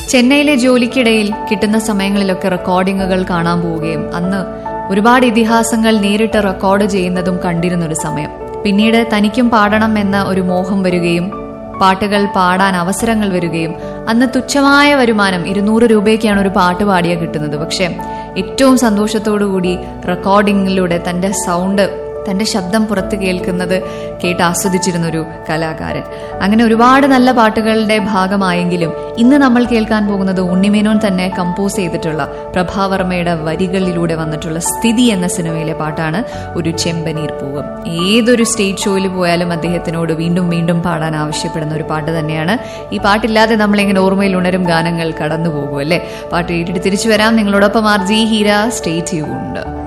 ചെന്നൈയിലെ ജോലിക്കിടയിൽ കിട്ടുന്ന സമയങ്ങളിലൊക്കെ റെക്കോർഡിങ്ങുകൾ കാണാൻ പോവുകയും അന്ന് ഒരുപാട് ഇതിഹാസങ്ങൾ നേരിട്ട് റെക്കോർഡ് ചെയ്യുന്നതും കണ്ടിരുന്ന ഒരു സമയം പിന്നീട് തനിക്കും പാടണം എന്ന ഒരു മോഹം വരികയും പാട്ടുകൾ പാടാൻ അവസരങ്ങൾ വരികയും അന്ന് തുച്ഛമായ വരുമാനം ഇരുന്നൂറ് രൂപയ്ക്കാണ് ഒരു പാട്ട് പാടിയ കിട്ടുന്നത് പക്ഷെ ഏറ്റവും സന്തോഷത്തോടു കൂടി റെക്കോർഡിങ്ങിലൂടെ തന്റെ സൗണ്ട് തന്റെ ശബ്ദം പുറത്ത് കേൾക്കുന്നത് കേട്ട് ആസ്വദിച്ചിരുന്ന ഒരു കലാകാരൻ അങ്ങനെ ഒരുപാട് നല്ല പാട്ടുകളുടെ ഭാഗമായെങ്കിലും ഇന്ന് നമ്മൾ കേൾക്കാൻ പോകുന്നത് ഉണ്ണിമേനോൻ തന്നെ കമ്പോസ് ചെയ്തിട്ടുള്ള പ്രഭാവർമ്മയുടെ വരികളിലൂടെ വന്നിട്ടുള്ള സ്ഥിതി എന്ന സിനിമയിലെ പാട്ടാണ് ഒരു ചെമ്പനീർ പൂവം ഏതൊരു സ്റ്റേജ് ഷോയിൽ പോയാലും അദ്ദേഹത്തിനോട് വീണ്ടും വീണ്ടും പാടാൻ ആവശ്യപ്പെടുന്ന ഒരു പാട്ട് തന്നെയാണ് ഈ പാട്ടില്ലാതെ നമ്മളിങ്ങനെ ഓർമ്മയിൽ ഉണരും ഗാനങ്ങൾ കടന്നു പോകും അല്ലേ പാട്ട് കേട്ടിട്ട് തിരിച്ചു വരാം നിങ്ങളോടൊപ്പം R G Heera stay tuned